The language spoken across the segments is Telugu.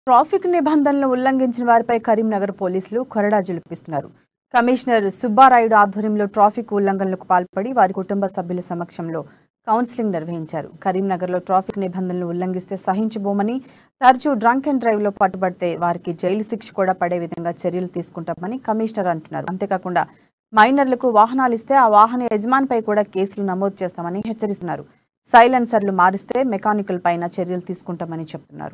ట్రాఫిక్ నిబంధనలను ఉల్లంఘించిన వారిపై కరీంనగర్ పోలీసులు కొరడా జులిపిస్తున్నారు కమిషనర్ సుబ్బారాయుడు ఆధ్వర్యంలో ట్రాఫిక్ ఉల్లంఘనలకు పాల్పడి వారి కుటుంబ సభ్యుల సమక్షంలో కౌన్సిలింగ్ నిర్వహించారు కరీంనగర్లో ట్రాఫిక్ నిబంధనలు ఉల్లంఘిస్తే సహించబోమని తరచూ డ్రంక్ అండ్ డ్రైవ్ లో పట్టుబడితే వారికి జైలు శిక్ష కూడా పడే విధంగా చర్యలు తీసుకుంటామని కమిషనర్ అంటున్నారు అంతేకాకుండా మైనర్లకు వాహనాలు ఇస్తే ఆ వాహన యజమానిపై కూడా కేసులు నమోదు చేస్తామని హెచ్చరిస్తున్నారు సైలెన్సర్లు మారిస్తే మెకానికల్ పైన చర్యలు తీసుకుంటామని చెప్తున్నారు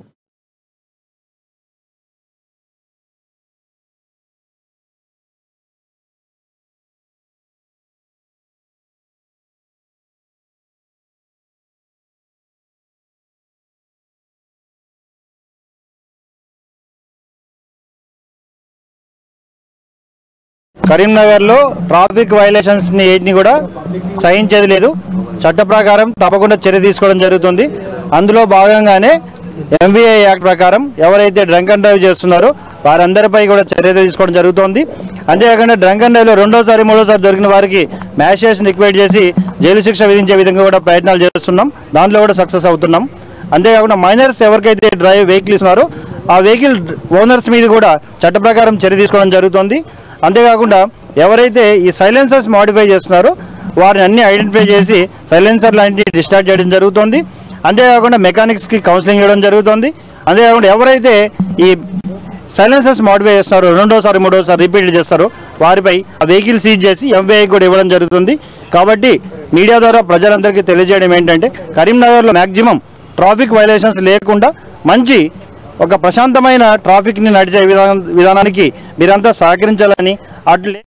కరీంనగర్లో ట్రాఫిక్ వైలేషన్స్ ని ఏటిని కూడా సహించేది లేదు చట్ట ప్రకారం తప్పకుండా చర్య తీసుకోవడం జరుగుతుంది అందులో భాగంగానే ఎంవీఐ యాక్ట్ ప్రకారం ఎవరైతే డ్రంక్ అండ్ డ్రైవ్ చేస్తున్నారో వారందరిపై కూడా చర్య తీసుకోవడం జరుగుతోంది అంతేకాకుండా డ్రంక్ అండ్ డ్రైవ్లో రెండోసారి మూడోసారి దొరికిన వారికి మ్యాజిస్ట్రేషన్ రిక్వైర్ చేసి జైలు శిక్ష విధించే విధంగా కూడా ప్రయత్నాలు చేస్తున్నాం దాంట్లో కూడా సక్సెస్ అవుతున్నాం అంతేకాకుండా మైనర్స్ ఎవరికైతే డ్రైవ్ వెహికల్ ఇస్తున్నారో ఆ వెహికల్ ఓనర్స్ మీద కూడా చట్ట ప్రకారం చర్య తీసుకోవడం జరుగుతుంది అంతేకాకుండా ఎవరైతే ఈ సైలెన్సర్స్ మాడిఫై చేస్తున్నారో వారిని అన్ని ఐడెంటిఫై చేసి సైలెన్సర్ లాంటివి డిశ్చార్జ్ చేయడం జరుగుతుంది అంతేకాకుండా మెకానిక్స్కి కౌన్సిలింగ్ ఇవ్వడం జరుగుతుంది అంతేకాకుండా ఎవరైతే ఈ సైలెన్సర్స్ మాడిఫై చేస్తారో రెండోసారి మూడోసారి రిపీట్ చేస్తారో వారిపై ఆ వెహికల్ సీజ్ చేసి ఎంవీఐ కూడా ఇవ్వడం జరుగుతుంది కాబట్టి మీడియా ద్వారా ప్రజలందరికీ తెలియజేయడం ఏంటంటే కరీంనగర్లో మ్యాక్సిమం ట్రాఫిక్ వైలేషన్స్ లేకుండా మంచి ఒక ప్రశాంతమైన ట్రాఫిక్ని నడిచే విధానం విధానానికి మీరంతా సహకరించాలని అట్లే